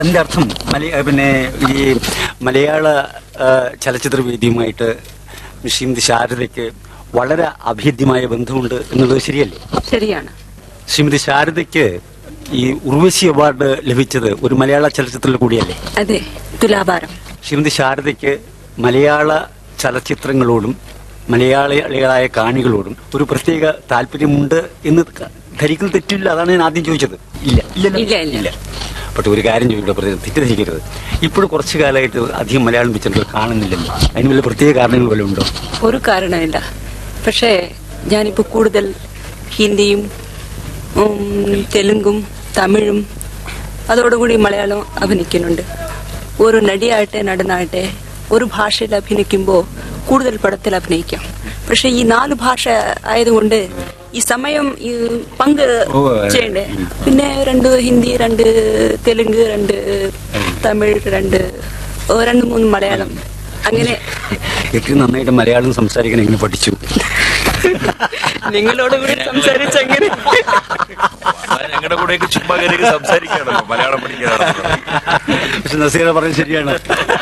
അതിന്റെ അർത്ഥം മലയ പിന്നെ ഈ മലയാള ആ, ചലച്ചിത്ര വേദിയുമായിട്ട് ശ്രീമതി ശാരദയ്ക്ക് വളരെ അഭേദ്യമായ ബന്ധമുണ്ട് എന്നുള്ളത് ശരിയല്ലേ ശരിയാണ് ശ്രീമതി ശാരദയ്ക്ക് ഈ ഉർവശി അവാർഡ് ലഭിച്ചത് ഒരു മലയാള ചലച്ചിത്രത്തിൽ കൂടിയല്ലേ അതെ തുലാഭാരം ശ്രീമതി ശാരദയ്ക്ക് മലയാള ചലച്ചിത്രങ്ങളോടും മലയാളികളായ കാണികളോടും ഒരു പ്രത്യേക താല്പര്യമുണ്ട് എന്ന് ക- ധരിക്കുന്നത് തെറ്റില്ല അതാണ് ഞാൻ ആദ്യം ചോദിച്ചത് ഇല്ല ഇല്ല, ഇല്ല. പക്ഷെ ഒരു കാര്യം ചോദിക്കട്ടെ പ്രത്യേകം തെറ്റിദ്ധരിക്കരുത് ഇപ്പോഴും കുറച്ചു കാലമായിട്ട് അധികം മലയാളം പിക്ചറുകൾ കാണുന്നില്ലല്ലോ അതിന് വല്ല പ്രത്യേക കാരണങ്ങൾ വല്ലതും ഉണ്ടോ ഒരു കാരണമില്ല പക്ഷേ ഞാനിപ്പോൾ കൂടുതൽ ഹിന്ദിയും ഉം, തെലുങ്കും തമിഴും അതോടുകൂടി മലയാളം അഭിനയിക്കുന്നുണ്ട് ഒരു നടിയാകട്ടെ നടനാകട്ടെ ഒരു ഭാഷയിൽ അഭിനയിക്കുമ്പോൾ കൂടുതൽ പടത്തിൽ അഭിനയിക്കാം പക്ഷെ ഈ നാല് ഭാഷ ആയതുകൊണ്ട് ഈ സമയം ഈ പങ്ക് ഓ, ചെയ്യണ്ടേ പിന്നെ രണ്ട് ഹിന്ദി രണ്ട് തെലുങ്ക് രണ്ട് തമിഴ് രണ്ട് ഓ, രണ്ട് മൂന്ന് മലയാളം അങ്ങനെ ഏറ്റവും നന്നായിട്ട് മലയാളം സംസാരിക്കാൻ എങ്ങനെ പഠിച്ചു നിങ്ങളോട് കൂടി സംസാരിച്ചങ്ങനെ ഞങ്ങളുടെ കൂടെയൊക്കെ ചുമ്മാ കയറി സംസാരിക്കുകയാണല്ലോ മലയാളം പഠിക്കാറ് പക്ഷെ നസീറ പറഞ്ഞത് ശരിയാണ്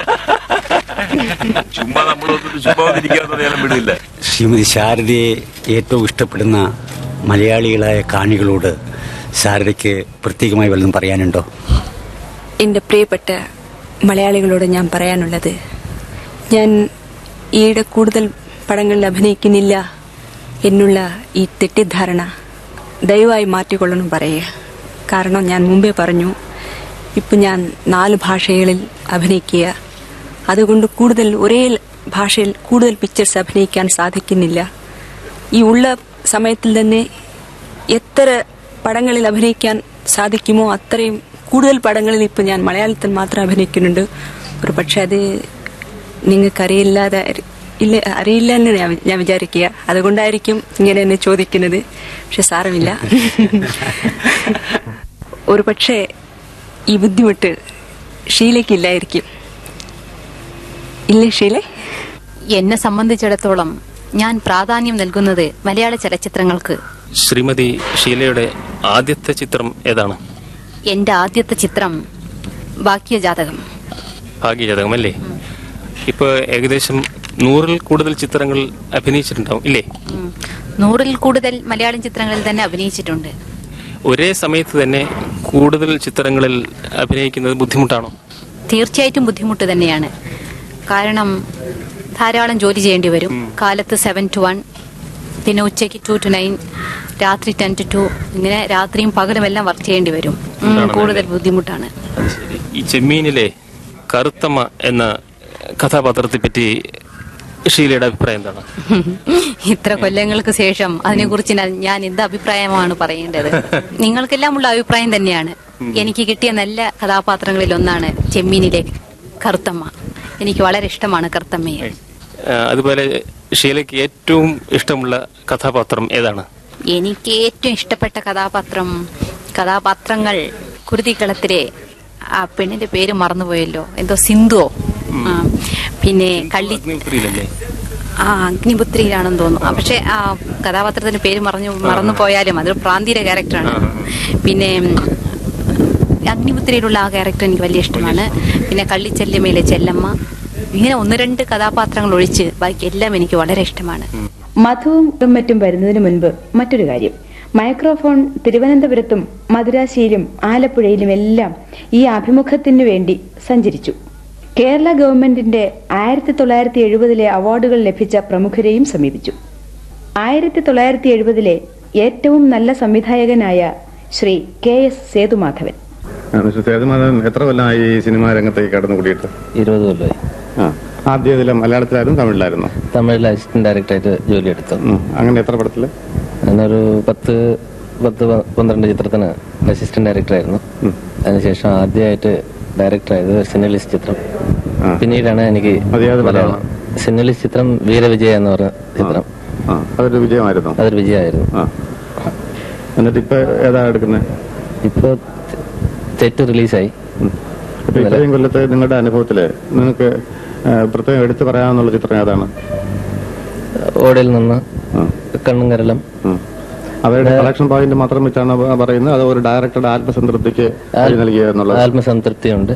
ചുമ്മാ നമ്മളൊന്നും ചുമ്മാ വന്നിരിക്കാന്ന് പറയാനും വിടില്ല ശ്രീമതി ശാരദയെ ഏറ്റവും ഇഷ്ടപ്പെടുന്ന മലയാളികളായ കാണികളോട് ശാരദയ്ക്ക് പ്രത്യേകമായി വല്ലതും പറയാനുണ്ടോ എൻ്റെ പ്രിയപ്പെട്ട മലയാളികളോട് ഞാൻ പറയാനുള്ളത് ഞാൻ ഈയിടെ കൂടുതൽ പടങ്ങളിൽ അഭിനയിക്കുന്നില്ല എന്നുള്ള ഈ തെറ്റിദ്ധാരണ ദയവായി മാറ്റിക്കൊള്ളണം പറയുക കാരണം ഞാൻ മുമ്പേ പറഞ്ഞു ഇപ്പം ഞാൻ നാല് ഭാഷകളിൽ അഭിനയിക്കുക അതുകൊണ്ട് കൂടുതൽ ഒരേ ഭാഷയിൽ കൂടുതൽ പിക്ചേഴ്സ് അഭിനയിക്കാൻ സാധിക്കുന്നില്ല ഈ ഉള്ള സമയത്തിൽ തന്നെ എത്ര പടങ്ങളിൽ അഭിനയിക്കാൻ സാധിക്കുമോ അത്രയും കൂടുതൽ പടങ്ങളിൽ ഇപ്പം ഞാൻ മലയാളത്തിൽ മാത്രം അഭിനയിക്കുന്നുണ്ട് ഒരു പക്ഷെ അത് നിങ്ങൾക്ക് അറിയില്ലാതെ ഇല്ല അറിയില്ല എന്ന് ഞാൻ വി- ഞാൻ വിചാരിക്കുക അതുകൊണ്ടായിരിക്കും ഇങ്ങനെ എന്നെ ചോദിക്കുന്നത് പക്ഷെ സാരമില്ല ഒരു പക്ഷേ ഈ ബുദ്ധിമുട്ട് ഷീലയ്ക്കില്ലായിരിക്കും ഇല്ലേ ഷീലെ എന്നെ സംബന്ധിച്ചിടത്തോളം ഞാൻ പ്രാധാന്യം നൽകുന്നത് മലയാള ചലച്ചിത്രങ്ങൾക്ക് ശ്രീമതി ഷീലയുടെ ആദ്യത്തെ ചിത്രം ഏതാണ് എന്റെ ആദ്യത്തെ ചിത്രം ഭാഗ്യജാതകം ഭാഗ്യജാതകം അല്ലേ ഇപ്പൊ ഏകദേശം നൂറിൽ കൂടുതൽ ചിത്രങ്ങൾ അഭിനയിച്ചിട്ടുണ്ടാവും ഇല്ലേ ഉം. നൂറിൽ കൂടുതൽ മലയാളം ചിത്രങ്ങളിൽ തന്നെ അഭിനയിച്ചിട്ടുണ്ട് ഒരേ സമയത്ത് തന്നെ കൂടുതൽ ചിത്രങ്ങളിൽ അഭിനയിക്കുന്നത് ബുദ്ധിമുട്ടാണോ തീർച്ചയായിട്ടും ബുദ്ധിമുട്ട് തന്നെയാണ് കാരണം ധാരാളം ജോലി ചെയ്യേണ്ടി വരും കാലത്ത് സെവൻ ടു വൺ പിന്നെ ഉച്ചയ്ക്ക് ടു ടു നയൻ രാത്രി ടെൻ ടു ടു ഇങ്ങനെ രാത്രിയും പകലും എല്ലാം വർക്ക് ചെയ്യേണ്ടി വരും ഉം, ഇതാണല്ലേ? കൂടുതൽ ബുദ്ധിമുട്ടാണ് അത് ശരി ഈ ചെമ്മീനിലെ കറുത്തമ്മ എന്ന കഥാപാത്രത്തെ പറ്റി ഷീലയുടെ അഭിപ്രായം എന്താണ് ഇത്ര കൊല്ലങ്ങൾക്ക് ശേഷം അതിനെക്കുറിച്ച് ഞാൻ- ഞാൻ എന്ത് അഭിപ്രായമാണ് പറയേണ്ടത് നിങ്ങൾക്കെല്ലാം ഉള്ള അഭിപ്രായം തന്നെയാണ് എനിക്ക് കിട്ടിയ നല്ല കഥാപാത്രങ്ങളിൽ ഒന്നാണ് ചെമ്മീനിലെ കറുത്തമ്മ എനിക്ക് വളരെ ഇഷ്ടമാണ് കറുത്തമ്മയെ ആ, അതുപോലെ ഷീലയ്ക്ക് ഏറ്റവും ഇഷ്ടമുള്ള കഥാപാത്രം ഏതാണ് എനിക്ക് ഏറ്റവും ഇഷ്ടപ്പെട്ട കഥാപാത്രം കഥാപാത്രങ്ങൾ കുരുതിക്കളത്തിലെ ആ പെണ്ണിന്റെ പേര് മറന്നുപോയല്ലോ എന്തോ സിന്ധുവോ ആ, പിന്നെ കള്ളി അഗ്നിപുരിയിലല്ലേ ആ അഗ്നിപുത്രിയിലാണെന്ന് തോന്നുന്നു ആ, പക്ഷെ ആ കഥാപാത്രത്തിന്റെ പേര് മറഞ്ഞു മറന്നു പോയാലും അതൊരു പ്രാന്തിയുടെ ക്യാരക്ടറാണ് പിന്നെ ഉം, അഗ്നിപുത്രിയിലുള്ള ആ ക്യാരക്ടർ എനിക്ക് വലിയ ഇഷ്ടമാണ് പിന്നെ കള്ളിച്ചെല്ലമ്മയിലെ ചെല്ലമ്മ ഇങ്ങനെ ഒന്ന് രണ്ട് കഥാപാത്രങ്ങൾ ഒഴിച്ച് ബാക്കി എല്ലാം എനിക്ക് വളരെ ഇഷ്ടമാണ് മധുവും മറ്റും വരുന്നതിന് മുൻപ് മറ്റൊരു കാര്യം മൈക്രോഫോൺ തിരുവനന്തപുരത്തും മദുരാശിയിലും ആലപ്പുഴയിലും എല്ലാം ഈ അഭിമുഖത്തിനു വേണ്ടി സഞ്ചരിച്ചു കേരള ഗവൺമെന്റിന്റെ ആയിരത്തി തൊള്ളായിരത്തി എഴുപതിലെ അവാർഡുകൾ ലഭിച്ച പ്രമുഖരെയും സമീപിച്ചു ആയിരത്തി തൊള്ളായിരത്തി എഴുപതിലെ ഏറ്റവും നല്ല സംവിധായകനായ Shri K S Sethumadhavan mister Sethumadhavan എത്ര കൊല്ലമായി ഈ സിനിമാ രംഗത്തേക്ക് കടന്നു കൂടിയിട്ട് ഇരുപത് കൊല്ലമായി ആ ആദ്യം ഇതിലെ മലയാളത്തിലായിരുന്നു തമിഴിലായിരുന്നു തമിഴിൽ അസിസ്റ്റന്റ് ഡയറക്ടറായിട്ട് ജോലി എടുത്തു അങ്ങനെ എത്ര പടത്തില് ഞാനൊരു പത്ത് പത്ത് പ- പന്ത്രണ്ട് ചിത്രത്തിന് അസിസ്റ്റന്റ് ഡയറക്ടറായിരുന്നു അതിനുശേഷം ആദ്യമായിട്ട് ഡയറക്ടറായത് സിനിലിസ് ചിത്രം ആ. പിന്നീടാണ് എനിക്ക് അത് ഏത് മലയാളം പടമാണ്? സിനിലിസ് ചിത്രം വീരവിജയ എന്ന് പറഞ്ഞ ചിത്രം ആ അതൊരു വിജയമായിരുന്നു അതൊരു വിജയമായിരുന്നു ആ എന്നിട്ട് ഇപ്പൊ ഏതാ എടുക്കുന്നത് ഇപ്പോൾ തെറ്റ് റിലീസായി ഇപ്പൊ ഇത്രയും കൊല്ലത്തെ നിങ്ങളുടെ അനുഭവത്തില് നിങ്ങൾക്ക് ആ, പ്രത്യേകം എടുത്തു പറയാവുന്നുള്ള ചിത്രം ഏതാണ് ഓടയിൽ നിന്ന് ആ. കണ്ണും കരളം ഉം. അവരുടെ കളക്ഷൻ പോയിന്റ് മാത്രം വെച്ചാണ് പറയുന്നത് അത് ഒരു ഡയറക്ടറുടെ ആത്മസംതൃപ്തിക്ക് വഴി നൽകിയ എന്നുള്ളത് ആത്മസംതൃപ്തിയുണ്ട്